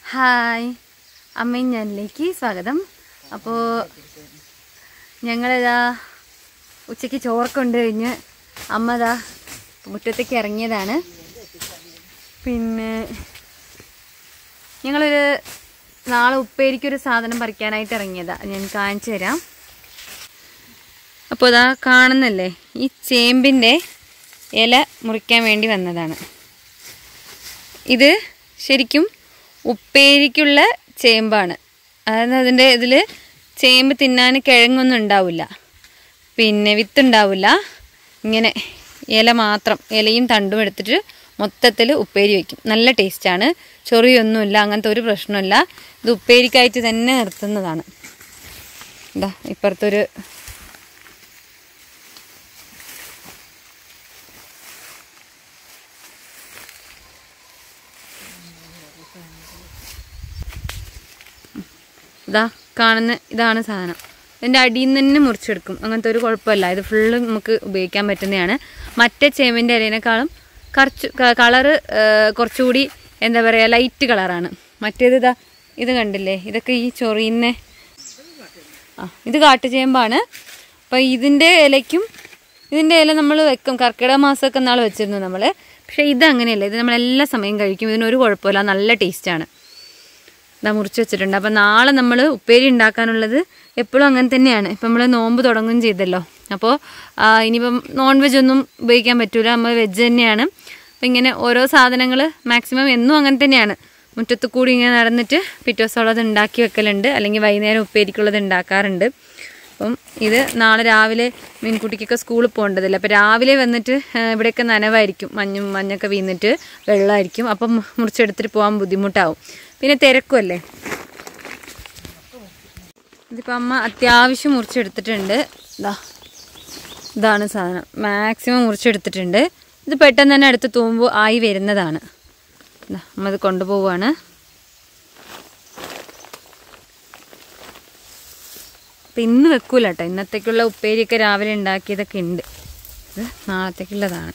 Hi അമ്മയും ഞാനിലേക്ക് സ്വാഗതം അപ്പോൾ ഞങ്ങളിതാ ഉച്ചയ്ക്ക് ചോറൊക്കെ ഉണ്ട് കഴിഞ്ഞ് അമ്മ ഇതാ മുറ്റത്തേക്ക് ഇറങ്ങിയതാണ് പിന്നെ ഞങ്ങളൊരു നാളെ ഉപ്പേരിക്കൊരു സാധനം പറിക്കാനായിട്ട് ഇറങ്ങിയതാ ഞാൻ കാണിച്ചു തരാം അപ്പോൾ ഇതാ കാണുന്നല്ലേ ഈ ചേമ്പിൻ്റെ ഇല മുറിക്കാൻ വേണ്ടി വന്നതാണ് ഇത് ശരിക്കും ഉപ്പേരിക്കുള്ള ചേമ്പാണ് അതായത് അതിൻ്റെ ഇതിൽ ചേമ്പ് തിന്നാൻ കിഴങ്ങൊന്നും ഉണ്ടാവില്ല പിന്നെ വിത്തുണ്ടാവില്ല ഇങ്ങനെ ഇല മാത്രം ഇലയും തണ്ടും എടുത്തിട്ട് മൊത്തത്തിൽ ഉപ്പേരി വയ്ക്കും നല്ല ടേസ്റ്റാണ് ചൊറിയൊന്നുമില്ല അങ്ങനത്തെ ഒരു പ്രശ്നമില്ല ഇത് ഉപ്പേരിക്കായിട്ട് തന്നെ നിർത്തുന്നതാണ് എന്താ ഇപ്പുറത്തൊരു ഇതാ കാണുന്ന ഇതാണ് സാധനം ഇതിൻ്റെ അടിയിൽ നിന്ന് തന്നെ മുറിച്ചെടുക്കും അങ്ങനത്തെ ഒരു കുഴപ്പമില്ല ഇത് ഫുള്ള് നമുക്ക് ഉപയോഗിക്കാൻ പറ്റുന്നതാണ് മറ്റേ ചേമ്പിൻ്റെ ഇലയിനേക്കാളും കുറച്ച് കളറ് കുറച്ചുകൂടി എന്താ പറയുക ലൈറ്റ് കളറാണ് മറ്റേത് ഇതാ ഇത് കണ്ടില്ലേ ഇതൊക്കെ ഈ ചൊറിയുന്ന ആ ഇത് കാട്ടുചേമ്പാണ് അപ്പോൾ ഇതിൻ്റെ ഇലയ്ക്കും ഇതിൻ്റെ ഇല നമ്മൾ വെക്കും കർക്കിടക മാസമൊക്കെ നാൾ വെച്ചിരുന്നു നമ്മൾ പക്ഷേ ഇത് അങ്ങനെയല്ല ഇത് നമ്മൾ എല്ലാ സമയം കഴിക്കും ഇതിനൊരു കുഴപ്പമില്ല നല്ല ടേസ്റ്റാണ് ഇതാ മുറിച്ച് വെച്ചിട്ടുണ്ട് അപ്പം നാളെ നമ്മൾ ഉപ്പേരി ഉണ്ടാക്കാനുള്ളത് എപ്പോഴും അങ്ങനെ തന്നെയാണ് ഇപ്പം നമ്മൾ നോമ്പ് തുടങ്ങുകയും ചെയ്തല്ലോ അപ്പോൾ ഇനിയിപ്പം നോൺ വെജ് ഒന്നും ഉപയോഗിക്കാൻ പറ്റൂല നമ്മൾ വെജ് തന്നെയാണ് അപ്പം ഇങ്ങനെ ഓരോ സാധനങ്ങൾ മാക്സിമം എന്നും അങ്ങനെ തന്നെയാണ് മുറ്റത്ത് കൂടി ഇങ്ങനെ നടന്നിട്ട് പിറ്റേ ദിവസമുള്ളത് ഉണ്ടാക്കി വെക്കലുണ്ട് അല്ലെങ്കിൽ വൈകുന്നേരം ഉപ്പേരിക്കുള്ളത് ഉണ്ടാക്കാറുണ്ട് അപ്പം ഇത് നാളെ രാവിലെ മീൻകുട്ടിക്കൊക്കെ സ്കൂളിൽ പോകേണ്ടതില്ല അപ്പം രാവിലെ വന്നിട്ട് ആ, ഇവിടെയൊക്കെ നനവായിരിക്കും മഞ്ഞും മഞ്ഞൊക്കെ വീന്നിട്ട് വെള്ളമായിരിക്കും അപ്പം മുറിച്ചെടുത്തിട്ട് പോകാൻ ബുദ്ധിമുട്ടാവും പിന്നെ തിരക്കുമല്ലേ ഇതിപ്പോൾ അമ്മ അത്യാവശ്യം മുറിച്ചെടുത്തിട്ടുണ്ട് ഇതാ ഇതാണ് സാധനം മാക്സിമം മുറിച്ചെടുത്തിട്ടുണ്ട് ഇത് പെട്ടെന്ന് തന്നെ അടുത്ത് തൂമ്പ് ആയി വരുന്നതാണ് ദാ, അമ്മ ഇത് കൊണ്ടുപോവാണ് അപ്പം ഇന്ന് വെക്കൂല കേട്ടോ ഇന്നത്തേക്കുള്ള ഉപ്പേരിയൊക്കെ രാവിലെ ഉണ്ടാക്കിയതൊക്കെ ഉണ്ട് ഇത് നാളത്തേക്കുള്ളതാണ്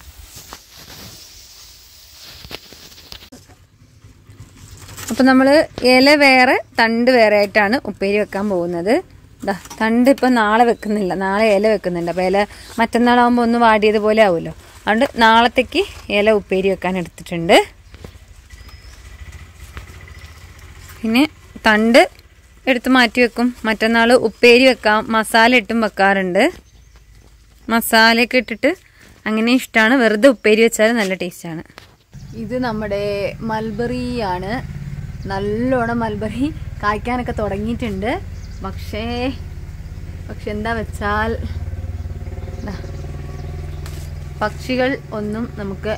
അപ്പം നമ്മൾ ഇല വേറെ തണ്ട് വേറെ ആയിട്ടാണ് ഉപ്പേരി വെക്കാൻ പോകുന്നത് ദാ തണ്ട് ഇപ്പം നാളെ വെക്കുന്നില്ല നാളെ ഇല വെക്കുന്നുണ്ട് അപ്പോൾ ഇല മറ്റന്നാളാകുമ്പോൾ ഒന്ന് വാടിയതുപോലെ ആവുമല്ലോ അതുകൊണ്ട് നാളത്തേക്ക് ഇല ഉപ്പേരി വെക്കാൻ എടുത്തിട്ടുണ്ട് പിന്നെ തണ്ട് എടുത്ത് മാറ്റി വെക്കും മറ്റന്നാൾ ഉപ്പേരി വെക്കാം മസാല ഇട്ടും വെക്കാറുണ്ട് മസാലയൊക്കെ ഇട്ടിട്ട് അങ്ങനെ ഇഷ്ടമാണ് വെറുതെ ഉപ്പേരി വെച്ചാൽ നല്ല ടേസ്റ്റാണ് ഇത് നമ്മുടെ മൽബറി ആണ് നല്ലോണം മൽബറി കായ്ക്കാനൊക്കെ തുടങ്ങിയിട്ടുണ്ട് പക്ഷേ പക്ഷെ എന്താ വെച്ചാൽ ദാ, പക്ഷികൾ ഒന്നും നമുക്ക്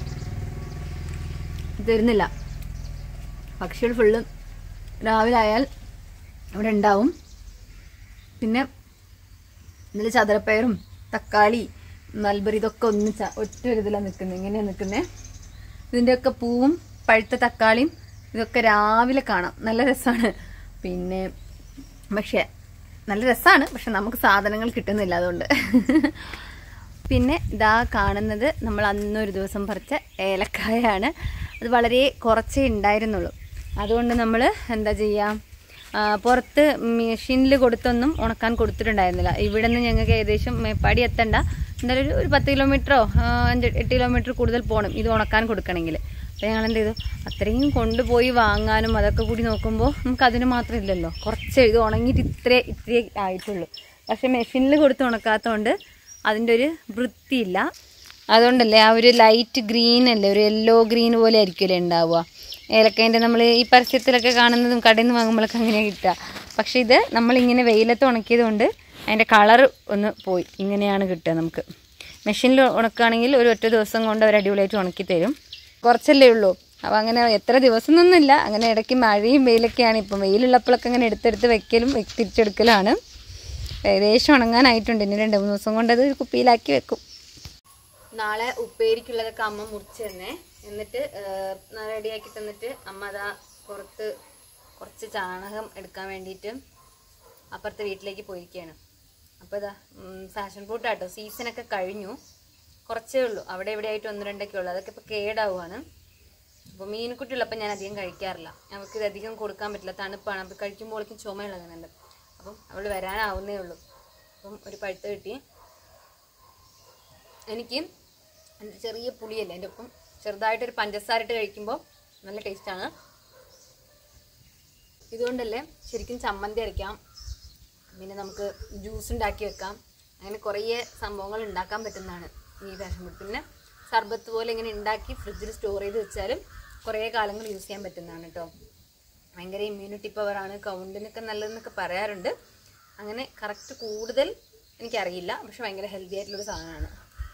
തരുന്നില്ല പക്ഷികൾ ഫുള്ളും രാവിലെ ആയാൽ ഇവിടെ ഉണ്ടാവും പിന്നെ ഇതിൽ ചതുരപ്പയറും തക്കാളി മൽബറി ഇതൊക്കെ ഒന്നിച്ച ഒറ്റ ഒരു ഇതിലാണ് നിൽക്കുന്നത് ഇങ്ങനെയാണ് നിൽക്കുന്നത് ഇതിൻ്റെയൊക്കെ പൂവും പഴുത്ത തക്കാളിയും ഇതൊക്കെ രാവിലെ കാണാം നല്ല രസമാണ് പിന്നെ പക്ഷേ നല്ല രസമാണ് പക്ഷെ നമുക്ക് സാധനങ്ങൾ കിട്ടുന്നില്ല അതുകൊണ്ട് പിന്നെ ഇതാ കാണുന്നത് നമ്മൾ അന്നൊരു ദിവസം പറിച്ച ഏലക്കായാണ് അത് വളരെ കുറച്ചേ ഉണ്ടായിരുന്നുള്ളൂ അതുകൊണ്ട് നമ്മൾ എന്താ ചെയ്യുക ആ, പുറത്ത് മെഷീനിൽ കൊടുത്തൊന്നും ഉണക്കാൻ കൊടുത്തിട്ടുണ്ടായിരുന്നില്ല ഇവിടെ നിന്ന് ഞങ്ങൾക്ക് ഏകദേശം മേപ്പാടി എത്തണ്ട എന്തായാലും ഒരു ഒരു പത്ത് കിലോമീറ്ററോ ആ, അഞ്ച് എട്ട് കിലോമീറ്റർ കൂടുതൽ പോകണം ഇത് ഉണക്കാൻ കൊടുക്കണമെങ്കിൽ അപ്പോൾ ഞങ്ങൾ എന്ത് ചെയ്തു അത്രയും കൊണ്ടുപോയി വാങ്ങാനും അതൊക്കെ കൂടി നോക്കുമ്പോൾ നമുക്ക് അതിന് മാത്രം ഇല്ലല്ലോ കുറച്ച് ഇത് ഉണങ്ങിയിട്ട് ഇത്രേ ഇത്രേ ആയിട്ടുള്ളൂ പക്ഷേ മെഷീനിൽ കൊടുത്ത് ഉണക്കാത്തതുകൊണ്ട് അതിൻ്റെ ഒരു വൃത്തിയില്ല അതുകൊണ്ടല്ലേ ആ ഒരു ലൈറ്റ് ഗ്രീൻ അല്ലേ ഒരു യെല്ലോ ഗ്രീൻ പോലെ ആയിരിക്കുമല്ലേ ഉണ്ടാവുക ഏലക്കതിൻ്റെ നമ്മൾ ഈ പരസ്യത്തിലൊക്കെ കാണുന്നതും കടയിൽ നിന്ന് വാങ്ങുമ്പോഴൊക്കെ അങ്ങനെയാണ് കിട്ടുക പക്ഷേ ഇത് നമ്മളിങ്ങനെ വെയിലത്ത് ഉണക്കിയത് കൊണ്ട് അതിൻ്റെ കളർ ഒന്ന് പോയി ഇങ്ങനെയാണ് കിട്ടുക നമുക്ക് മെഷീനിൽ ഉണക്കുകയാണെങ്കിൽ ഒരു ഒറ്റ ദിവസം കൊണ്ട് അവർ അടിപൊളിയായിട്ട് ഉണക്കി തരും കുറച്ചല്ലേ ഉള്ളൂ അപ്പോൾ അങ്ങനെ എത്ര ദിവസം ഒന്നുമില്ല അങ്ങനെ ഇടയ്ക്ക് മഴയും വെയിലൊക്കെയാണ് ഇപ്പം വെയിലുള്ളപ്പോഴൊക്കെ അങ്ങനെ എടുത്തെടുത്ത് വെക്കലും വെ- തിരിച്ചെടുക്കലാണ് ഏകദേശം ഉണങ്ങാനായിട്ടുണ്ട് ഇനി രണ്ട് മൂന്ന് ദിവസം കൊണ്ട് അത് ഒരു കുപ്പിയിലാക്കി വെക്കും നാളെ ഉപ്പേരിക്കുള്ളതൊക്കെ അമ്മ മുറിച്ച് തന്നെ എന്നിട്ട് റെഡിയാക്കി തന്നിട്ട് അമ്മ അതാ പുറത്ത് കുറച്ച് ചാണകം എടുക്കാൻ വേണ്ടിയിട്ട് അപ്പുറത്തെ വീട്ടിലേക്ക് പോയിരിക്കുകയാണ് അപ്പോൾ ഇതാ ഫാഷൻ ഫ്രൂട്ട് ആട്ടോ സീസണൊക്കെ കഴിഞ്ഞു കുറച്ചേ ഉള്ളൂ അവിടെ ഇവിടെ ആയിട്ട് ഒന്ന് രണ്ടൊക്കെ ഉള്ളൂ അതൊക്കെ ഇപ്പോൾ കേടാവുകയാണ് അപ്പോൾ മീൻകുട്ടി ഉള്ളപ്പോൾ ഞാൻ അധികം കഴിക്കാറില്ല അവൾക്ക് ഇത് അധികം കൊടുക്കാൻ പറ്റില്ല തണുപ്പാണ് അപ്പോൾ കഴിക്കുമ്പോഴേക്കും ചുമ ഇളകുന്നുണ്ട് അപ്പം അവൾ വരാനാവുന്നേ ഉള്ളൂ അപ്പം ഒരു പഴുത്ത് കിട്ടി എനിക്ക് എൻ്റെ ചെറിയ പുളിയല്ലേ എൻ്റെ ഒപ്പം ചെറുതായിട്ടൊരു പഞ്ചസാര ഇട്ട് കഴിക്കുമ്പോൾ നല്ല ടേസ്റ്റാണ് ഇതുകൊണ്ടല്ലേ ശരിക്കും ചമ്മന്തി അരയ്ക്കാം പിന്നെ നമുക്ക് ജ്യൂസ് ഉണ്ടാക്കി വെക്കാം അങ്ങനെ കുറേ സംഭവങ്ങൾ ഉണ്ടാക്കാൻ പറ്റുന്നതാണ് ഈ പാഷൻ ഫ്രൂട്ട് പിന്നെ സർബത്ത് പോലെ ഇങ്ങനെ ഉണ്ടാക്കി ഫ്രിഡ്ജിൽ സ്റ്റോർ ചെയ്ത് വെച്ചാലും കുറേ കാലങ്ങൾ യൂസ് ചെയ്യാൻ പറ്റുന്നതാണ് കേട്ടോ ഭയങ്കര ഇമ്മ്യൂണിറ്റി പവറാണ് കൗണ്ടിനൊക്കെ നല്ലതെന്നൊക്കെ പറയാറുണ്ട് അങ്ങനെ കറക്റ്റ് കൂടുതൽ എനിക്കറിയില്ല പക്ഷെ ഭയങ്കര ഹെൽത്തി ആയിട്ടുള്ളൊരു സാധനമാണ്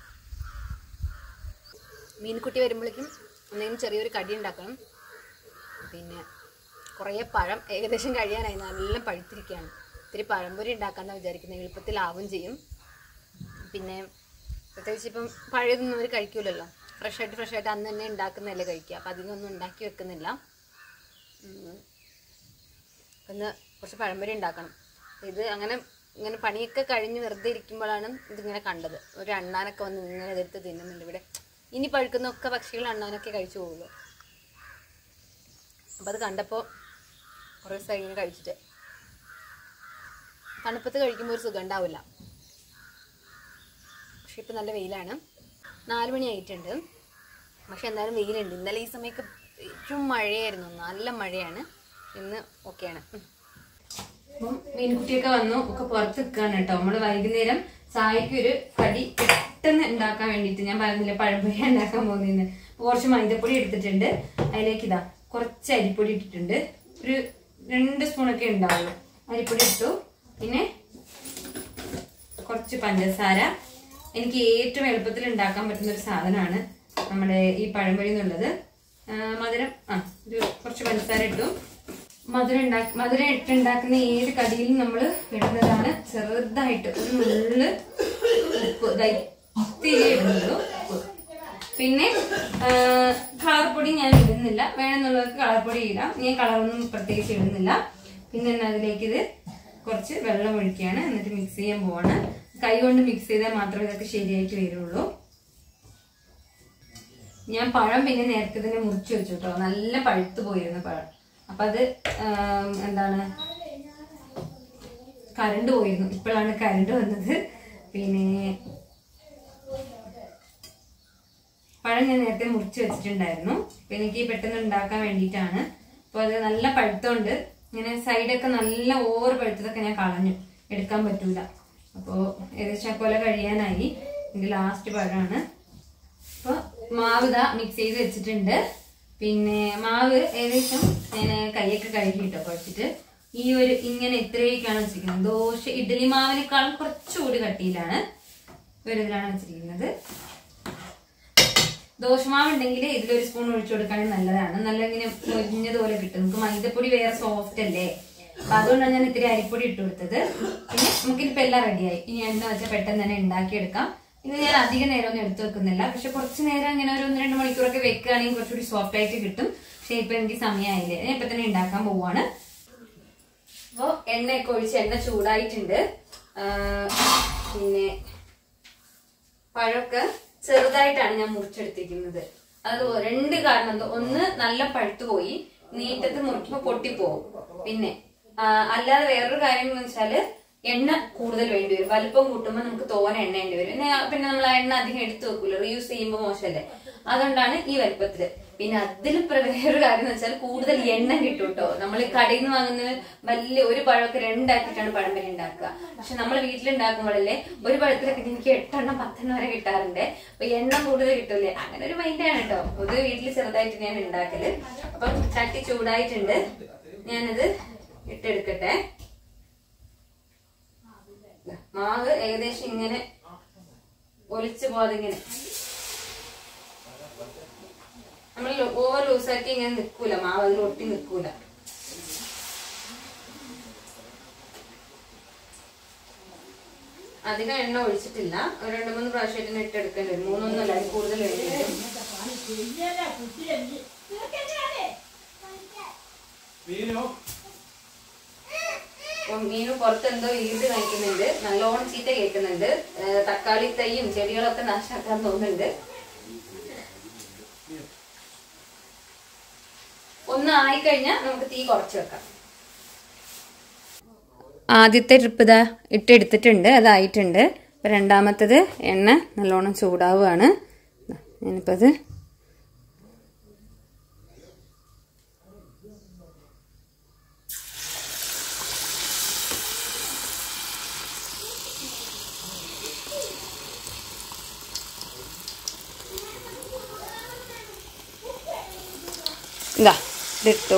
മീൻകുട്ടി വരുമ്പോഴേക്കും എന്തെങ്കിലും ചെറിയൊരു കടി ഉണ്ടാക്കണം പിന്നെ കുറേ പഴം ഏകദേശം കഴിയാനായി നല്ല പഴുത്തിരിക്കുകയാണ് ഇത്തിരി പഴംപൊരി ഉണ്ടാക്കാമെന്നാണ് വിചാരിക്കുന്നത് എളുപ്പത്തിലാവും ചെയ്യും പിന്നെ പ്രത്യേകിച്ച് ഇപ്പം പഴയതൊന്നും അവർ കഴിക്കൂലല്ലോ ഫ്രഷായിട്ട് ഫ്രഷായിട്ട് അന്ന് തന്നെ ഉണ്ടാക്കുന്നതല്ലേ കഴിക്കുക അപ്പം അധികമൊന്നും ഉണ്ടാക്കി വെക്കുന്നില്ല ഉം. ഒന്ന് കുറച്ച് പഴംപൊരി ഉണ്ടാക്കണം ഇത് അങ്ങനെ ഇങ്ങനെ പണിയൊക്കെ കഴിഞ്ഞ് വെറുതെ ഇരിക്കുമ്പോഴാണ് ഇതിങ്ങനെ കണ്ടത് ഒരു അണ്ണാനൊക്കെ വന്ന് ഇങ്ങനെ ഇതെടുത്ത് തിന്നുന്നുണ്ട് ഇവിടെ ഇനി പഴുക്കുന്ന ഒക്കെ പക്ഷികൾ അണ്ണാനൊക്കെ കഴിച്ചു പോകുള്ളൂ അപ്പം അത് കണ്ടപ്പോൾ കുറേ ദിവസം ഇങ്ങനെ കഴിച്ചിട്ട് തണുപ്പത്ത് കഴിക്കുമ്പോൾ ഒരു സുഖം ഉണ്ടാവില്ല പക്ഷെ ഇപ്പം നല്ല വെയിലാണ് നാല് മണി ആയിട്ടുണ്ട് പക്ഷെ എന്തായാലും വെയിലുണ്ട് ഇന്നലെ ഈ സമയമൊക്കെ ഏറ്റവും മഴയായിരുന്നു നല്ല മഴയാണ് ഇന്ന് ഓക്കെയാണ് അപ്പം മീൻകുട്ടിയൊക്കെ വന്നു ഒക്കെ പുറത്ത് നിൽക്കുകയാണ് കേട്ടോ നമ്മൾ വൈകുന്നേരം ചായക്ക് ഒരു കടി പെട്ടെന്ന് ഉണ്ടാക്കാൻ വേണ്ടിയിട്ട് ഞാൻ പറഞ്ഞില്ല പഴംപൊരി ഉണ്ടാക്കാൻ പോകുന്നതിന് കുറച്ച് മൈദപ്പൊടി എടുത്തിട്ടുണ്ട് അതിലേക്ക് ഇതാ കുറച്ച് അരിപ്പൊടി ഇട്ടിട്ടുണ്ട് ഒരു രണ്ട് സ്പൂണൊക്കെ ഉണ്ടാവുള്ളൂ അരിപ്പൊടി ഇട്ടു പിന്നെ കുറച്ച് പഞ്ചസാര എനിക്ക് ഏറ്റവും എളുപ്പത്തിൽ ഉണ്ടാക്കാൻ പറ്റുന്ന ഒരു സാധനമാണ് നമ്മുടെ ഈ പഴംപൊരി എന്നുള്ളത് ആ, മധുരം ആ ഒരു കുറച്ച് പഞ്ചസാര ഇട്ടു മധുരം ഉണ്ടാക്കി മധുരം ഇട്ടുണ്ടാക്കുന്ന ഏത് കടിയിലും നമ്മൾ ഇടുന്നതാണ് ചെറുതായിട്ട് ഒരു നുള്ള് ഉപ്പ് ദാ ഇത്തിരി ഇടുന്നുള്ളൂ ഉപ്പ് പിന്നെ കളർ പൊടി ഞാൻ ഇടുന്നില്ല വേണമെന്നുള്ളവർക്ക് കളർ പൊടി ഇടാം ഞാൻ കളറൊന്നും പ്രത്യേകിച്ച് ഇടുന്നില്ല പിന്നെ എന്നാ അതിലേക്ക് ഇത് കുറച്ച് വെള്ളം ഒഴിക്കുകയാണ് എന്നിട്ട് മിക്സ് ചെയ്യാൻ പോവാണ് കൈ കൊണ്ട് മിക്സ് ചെയ്താൽ മാത്രമേ ഇതൊക്കെ ശരിയായിട്ട് വരുള്ളൂ ഞാൻ പഴം പിന്നെ നേരത്തെ തന്നെ മുറിച്ച് വെച്ചു കേട്ടോ നല്ല പഴുത്തു പോയിരുന്നു പഴം അപ്പൊ അത് ആം, എന്താണ് കരണ്ട് പോയിരുന്നു ഇപ്പോഴാണ് കരണ്ട് വന്നത് പിന്നെ പഴം ഞാൻ നേരത്തെ മുറിച്ച് വെച്ചിട്ടുണ്ടായിരുന്നു അപ്പൊ എനിക്ക് പെട്ടെന്ന് ഉണ്ടാക്കാൻ വേണ്ടിയിട്ടാണ് അപ്പൊ അത് നല്ല പഴുത്തോണ്ട് ഇങ്ങനെ സൈഡൊക്കെ നല്ല ഓവർ പഴുത്തതൊക്കെ ഞാൻ കളഞ്ഞു എടുക്കാൻ പറ്റൂല അപ്പോ ഏകദേശം പോലെ കഴിയാനായി ഇത് ലാസ്റ്റ് പഴമാണ് അപ്പൊ മാവ് ഇതാ മിക്സ് ചെയ്ത് വെച്ചിട്ടുണ്ട് പിന്നെ മാവ് ഏകദേശം ഞാൻ കൈയൊക്കെ കഴുകിട്ടോ കുഴച്ചിട്ട് ഈ ഒരു ഇങ്ങനെ ഇത്രയൊക്കെയാണ് വെച്ചിരിക്കുന്നത് ദോശ ഇഡ്ഡലി മാവിനേക്കാളും കുറച്ചുകൂടി കട്ടിയിലാണ് ഒരു ഇതിലാണ് വെച്ചിരിക്കുന്നത് ദോശമാവ് ഉണ്ടെങ്കിൽ ഇതിലൊരു സ്പൂൺ ഒഴിച്ചു കൊടുക്കുകയാണെങ്കിൽ നല്ലതാണ് നല്ല ഇങ്ങനെ മൊരിഞ്ഞതുപോലെ കിട്ടും നമുക്ക് മൈദപ്പൊടി വേറെ സോഫ്റ്റ് അല്ലേ അപ്പൊ അതുകൊണ്ടാണ് ഞാൻ ഇത്തിരി അരിപ്പൊടി ഇട്ട് കൊടുത്തത് പിന്നെ നമുക്കിനിപ്പോ എല്ലാം റെഡിയായി ഇനി എന്താ വെച്ചാൽ പെട്ടെന്ന് തന്നെ ഉണ്ടാക്കിയെടുക്കാം ഇത് ഞാൻ അധിക നേരം ഒന്നും എടുത്തു വെക്കുന്നില്ല പക്ഷെ കുറച്ച് നേരം ഇങ്ങനെ ഒരു ഒന്ന് രണ്ട് മണിക്കൂറൊക്കെ വെക്കുകയാണെങ്കിൽ കുറച്ചുകൂടി സോഫ്റ്റ് ആയിട്ട് കിട്ടും പക്ഷെ ഇപ്പൊ എനിക്ക് സമയമായില്ലേ ഞാൻ ഇപ്പൊ തന്നെ ഉണ്ടാക്കാൻ പോവാണ് അപ്പോ എണ്ണയൊക്കെ ഒഴിച്ച് എണ്ണ ചൂടായിട്ടുണ്ട് ആ, പിന്നെ പഴമൊക്കെ ചെറുതായിട്ടാണ് ഞാൻ മുറിച്ചെടുത്തിരിക്കുന്നത് അത് രണ്ട് കാരണം എന്താ? ഒന്ന് നല്ല പഴുത്തു പോയി നീട്ടത്ത് മുറിക്കുമ്പോ പൊട്ടിപ്പോവും പിന്നെ ആ, അല്ലാതെ വേറൊരു കാര്യം എന്ന് വെച്ചാല് എണ്ണ കൂടുതൽ വേണ്ടി വരും വലുപ്പം കൂട്ടുമ്പോൾ നമുക്ക് തോനെ എണ്ണ വേണ്ടി വരും പിന്നെ പിന്നെ നമ്മൾ ആ എണ്ണ അധികം എടുത്തു വെക്കൂല റീയൂസ് ചെയ്യുമ്പോൾ മോശമല്ലേ അതുകൊണ്ടാണ് ഈ വലുപ്പത്തില് പിന്നെ അതിൽ വേറൊരു കാര്യം എന്ന് വെച്ചാൽ കൂടുതൽ എണ്ണ കിട്ടും കേട്ടോ നമ്മൾ കടയിൽ നിന്ന് വാങ്ങുന്നത് വലിയ ഒരു പഴമൊക്കെ രണ്ടാക്കിയിട്ടാണ് പഴംപരി ഉണ്ടാക്കുക പക്ഷെ നമ്മൾ വീട്ടിലുണ്ടാക്കുമ്പോഴല്ലേ ഒരു പഴത്തിലൊക്കെ എനിക്ക് എട്ടെണ്ണം പത്തെണ്ണം വരെ കിട്ടാറുണ്ട് അപ്പൊ എണ്ണ കൂടുതൽ കിട്ടൂലേ അങ്ങനെ ഒരു മൈൻഡാണ് കേട്ടോ ഇത് വീട്ടിൽ ചെറുതായിട്ട് ഞാൻ ഉണ്ടാക്കല് അപ്പം ചട്ടി ചൂടായിട്ടുണ്ട് ഞാനത് ഇട്ടെടുക്കട്ടെ ദാ, മാവ് ഏകദേശം ഇങ്ങനെ ഒലിച്ചു പോകാതെ ഇങ്ങനെ നമ്മൾ ഓവർ ലൂസാക്കി ഇങ്ങനെ നിൽക്കൂല മാവ് അതിൽ ഒട്ടി നിൽക്കൂല അധികം എണ്ണ ഒഴിച്ചിട്ടില്ല ഒരു രണ്ട് മൂന്ന് പ്രാവശ്യമായിട്ട് തന്നെ ഇട്ടെടുക്കേണ്ടി വരും മൂന്നൊന്നുമല്ല അതിൽ കൂടുതൽ വേണ്ടി വരും അപ്പം മീനു പുറത്ത് എന്തോ ഈട് കാണിക്കുന്നുണ്ട് നല്ലോണം ചീത്ത കേൾക്കുന്നുണ്ട് ഏഹ് തക്കാളി തൈയും ചെടികളൊക്കെ നാശാക്കാൻ തോന്നുന്നുണ്ട് ഒന്ന് ആയിക്കഴിഞ്ഞാൽ നമുക്ക് തീ കുറച്ച് വെക്കാം ആദ്യത്തെ ട്രിപ്പ് ഇതാ ഇട്ടെടുത്തിട്ടുണ്ട് അതായിട്ടുണ്ട് ഇപ്പൊ രണ്ടാമത്തത് എണ്ണ നല്ലോണം ചൂടാവുകയാണ് ദാ, ഞാനിപ്പോൾ അത് ഇതാ ഇതിട്ടു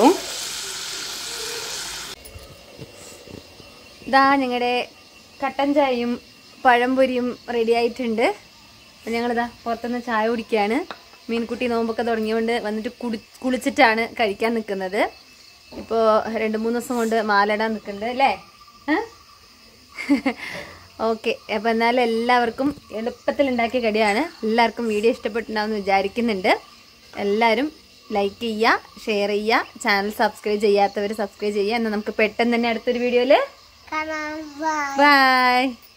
ഇതാ ഞങ്ങളുടെ കട്ടൻ ചായയും പഴംപൊരിയും റെഡി ആയിട്ടുണ്ട് അപ്പം ഞങ്ങളിതാ പുറത്തുനിന്ന് ചായ കുടിക്കുകയാണ് മീൻകുട്ടി നോമ്പൊക്കെ തുടങ്ങിയതുകൊണ്ട് വന്നിട്ട് കുടി കുളിച്ചിട്ടാണ് കഴിക്കാൻ നിൽക്കുന്നത് ഇപ്പോൾ രണ്ട് മൂന്ന് ദിവസം കൊണ്ട് മാലയിടാൻ നിൽക്കുന്നുണ്ട് അല്ലേ ഓക്കെ അപ്പം എന്നാലും എല്ലാവർക്കും എളുപ്പത്തിൽ ഉണ്ടാക്കിയ കടിയാണ് എല്ലാവർക്കും വീഡിയോ ഇഷ്ടപ്പെട്ടിട്ടുണ്ടാവുമെന്ന് വിചാരിക്കുന്നുണ്ട് എല്ലാവരും ലൈക്ക് ചെയ്യുക ഷെയർ ചെയ്യുക ചാനൽ സബ്സ്ക്രൈബ് ചെയ്യാത്തവർ സബ്സ്ക്രൈബ് ചെയ്യുക എന്നാൽ നമുക്ക് പെട്ടെന്ന് തന്നെ അടുത്തൊരു വീഡിയോയിൽ കാണാം ബൈ